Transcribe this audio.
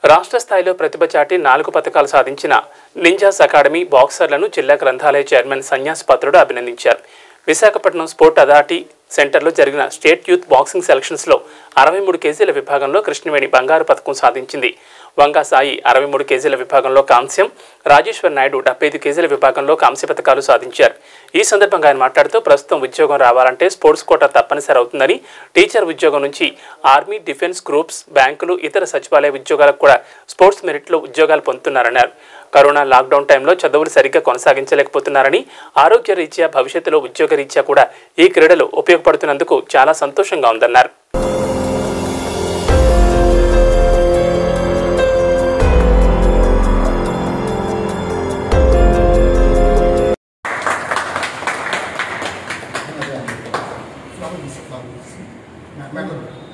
రాష్ట్ర స్థాయిలో ప్రతిభ చాటి నాలుగు పథకాలు సాధించిన నింజాస్ అకాడమీ బాక్సర్లను జిల్లా గ్రంథాలయ చైర్మన్ సన్యాస్ పాత్రుడు అభినందించారు విశాఖపట్నం స్పోర్ట్ అథారిటీ సెంటర్లో జరిగిన స్టేట్ యూత్ బాక్సింగ్ సెలక్షన్స్లో అరవై మూడు కేజీల విభాగంలో కృష్ణవేణి బంగారు పథకం సాధించింది వంగా సాయి అరవై మూడు కేజీల విభాగంలో కాంస్యం రాజేశ్వర్ నాయుడు డెబ్బై ఐదు కేజీల విభాగంలో కాంస్య పథకాలు సాధించారు ఈ సందర్భంగా ఆయన మాట్లాడుతూ ప్రస్తుతం ఉద్యోగం రావాలంటే స్పోర్ట్స్ కోటా తప్పనిసరి అవుతుందని టీచర్ ఉద్యోగం నుంచి ఆర్మీ డిఫెన్స్ గ్రూప్స్ బ్యాంకులు ఇతర సచివాలయ ఉద్యోగాలకు కూడా స్పోర్ట్స్ మెరిట్లో ఉద్యోగాలు పొందుతున్నారన్నారు కరోనా లాక్డౌన్ టైంలో చదువులు సరిగ్గా కొనసాగించలేకపోతున్నారని ఆరోగ్య రీత్యా భవిష్యత్తులో ఉద్యోగ రీత్యా కూడా ఈ క్రీడలు ఉపయోగపడుతున్నందుకు చాలా సంతోషంగా ఉందన్నారు ఫ్లవర్ తీసి ఫ్లవర్ తీసి మె- మెటల్